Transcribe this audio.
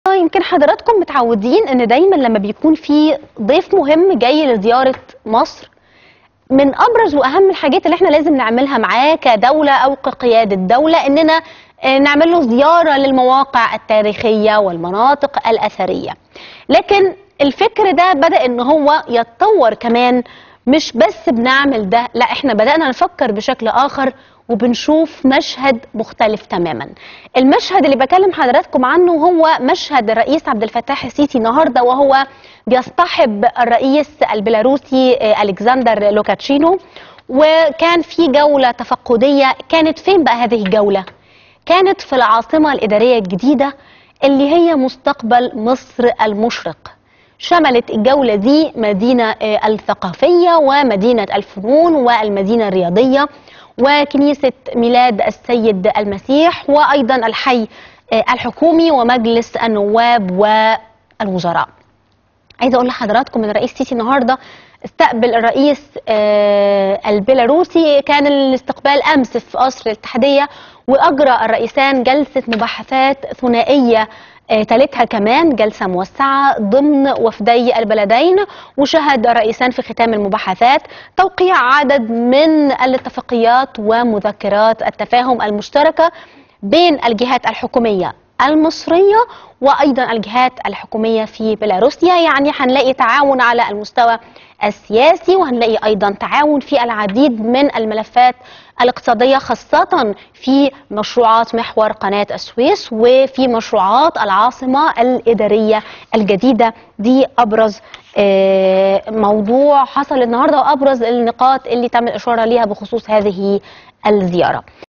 يمكن حضراتكم متعودين ان دايما لما بيكون في ضيف مهم جاي لزيارة مصر من ابرز واهم الحاجات اللي احنا لازم نعملها معاه كدولة او كقيادة دولة اننا آه، نعمل له زيارة للمواقع التاريخية والمناطق الاثرية لكن الفكر ده بدأ ان هو يتطور كمان مش بس بنعمل ده لا احنا بدأنا نفكر بشكل اخر وبنشوف مشهد مختلف تماما المشهد اللي بكلم حضراتكم عنه هو مشهد الرئيس عبد الفتاح السيسي النهارده وهو بيصطحب الرئيس البيلاروسي آه، الكسندر لوكاتشينو وكان في جولة تفقدية كانت فين بقى هذه الجولة كانت في العاصمة الإدارية الجديدة اللي هي مستقبل مصر المشرق شملت الجولة دي مدينة آه، الثقافية ومدينة الفنون والمدينة الرياضية وكنيسة ميلاد السيد المسيح وأيضا الحي آه، الحكومي ومجلس النواب والوزراء عايزه اقول لحضراتكم ان الرئيس السيسي النهارده استقبل الرئيس آه، البيلاروسي كان الاستقبال امس في قصر الاتحاديه واجرى الرئيسان جلسه مباحثات ثنائيه آه، تالتها كمان جلسه موسعه ضمن وفدي البلدين وشهد الرئيسان في ختام المباحثات توقيع عدد من الاتفاقيات ومذكرات التفاهم المشتركه بين الجهات الحكوميه المصرية وأيضا الجهات الحكومية في بيلاروسيا يعني هنلاقي تعاون على المستوى السياسي وهنلاقي أيضا تعاون في العديد من الملفات الاقتصادية خاصة في مشروعات محور قناة السويس وفي مشروعات العاصمة الإدارية الجديدة دي أبرز آه، موضوع حصل النهاردة وأبرز النقاط اللي تم الإشارة ليها بخصوص هذه الزيارة